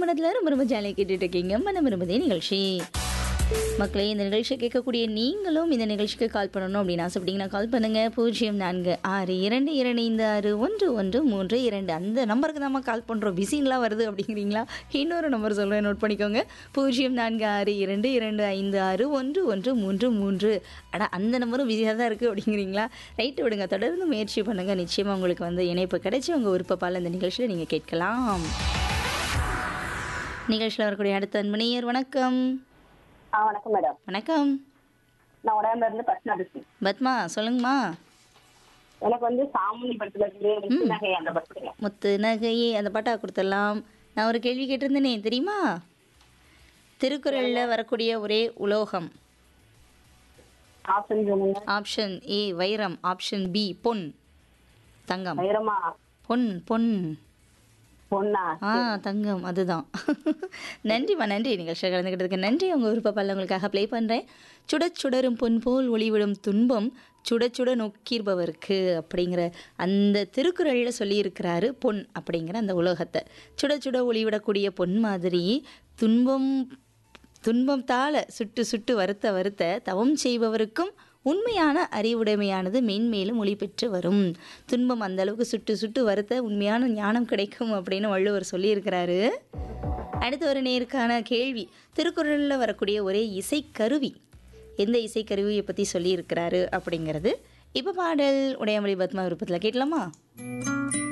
மனதில் ரொம்ப ரொம்ப ஜாலியாக கேட்டுட்டு இருக்கீங்க மனம் விரும்புதே நிகழ்ச்சி மக்களே இந்த நிகழ்ச்சியை கேட்கக்கூடிய நீங்களும் இந்த நிகழ்ச்சிக்கு கால் பண்ணணும் அப்படின்னு ஆசைப்பட்டீங்கன்னா கால் பண்ணுங்க பூஜ்ஜியம் நான்கு ஆறு இரண்டு இரண்டு ஐந்து ஆறு ஒன்று ஒன்று மூன்று இரண்டு அந்த நம்பருக்கு தான் கால் பண்ணுறோம் பிஸின்லாம் வருது அப்படிங்கிறீங்களா இன்னொரு நம்பர் சொல்கிறேன் நோட் பண்ணிக்கோங்க பூஜ்ஜியம் நான்கு ஆறு இரண்டு இரண்டு ஐந்து ஆறு ஒன்று ஒன்று மூன்று மூன்று அடா அந்த நம்பரும் பிஸியாக தான் இருக்குது அப்படிங்கிறீங்களா ரைட்டு விடுங்க தொடர்ந்து முயற்சி பண்ணுங்கள் நிச்சயமாக உங்களுக்கு வந்து இணைப்பு கிடைச்சி உங்கள் விருப்பப்பால் இந்த நிகழ்ச்சியில் நீங்கள் கேட்கலாம் நிகழ்ச்சியில் வரக்கூடிய அடுத்த அன்பணியர் வணக்கம் ஆ வணக்கம் மேடம் வணக்கம் நான் உடம்புல இருந்து பஸ்னா பேசுறேன் பத்மா சொல்லுங்கம்மா எனக்கு வந்து சாமுனி படத்துல இருந்து முத்து நகை அந்த படத்துல முத்து நகையே அந்த பாட்டா கொடுத்துடலாம் நான் ஒரு கேள்வி கேட்டிருந்தேனே தெரியுமா திருக்குறளில் வரக்கூடிய ஒரே உலோகம் ஆப்ஷன் சொல்லுங்க ஆப்ஷன் ஏ வைரம் ஆப்ஷன் பி பொன் தங்கம் வைரமா பொன் பொன் பொண்ணா ஆ தங்கம் அதுதான் நன்றிம்மா நன்றி நிகழ்ச்சியில் கலந்துக்கிட்டதுக்கு நன்றி உங்கள் விருப்ப பல்ல உங்களுக்காக ப்ளே பண்ணுறேன் சுட சுடரும் பொன் போல் ஒளிவிடும் துன்பம் சுட சுட நோக்கிருப்பவருக்கு அப்படிங்கிற அந்த திருக்குறளில் சொல்லியிருக்கிறாரு பொன் அப்படிங்கிற அந்த உலோகத்தை சுட சுட ஒளிவிடக்கூடிய பொன் மாதிரி துன்பம் துன்பத்தால் சுட்டு சுட்டு வருத்த வருத்த தவம் செய்பவருக்கும் உண்மையான அறிவுடைமையானது மென்மேலும் ஒளி பெற்று வரும் துன்பம் அந்த அளவுக்கு சுட்டு சுட்டு வருத்த உண்மையான ஞானம் கிடைக்கும் அப்படின்னு வள்ளுவர் சொல்லியிருக்கிறாரு அடுத்து ஒரு நேருக்கான கேள்வி திருக்குறளில் வரக்கூடிய ஒரே இசைக்கருவி எந்த இசைக்கருவியை பற்றி சொல்லியிருக்கிறாரு அப்படிங்கிறது இப்போ பாடல் உடையமொழி பத்மா விருப்பத்தில் கேட்கலாமா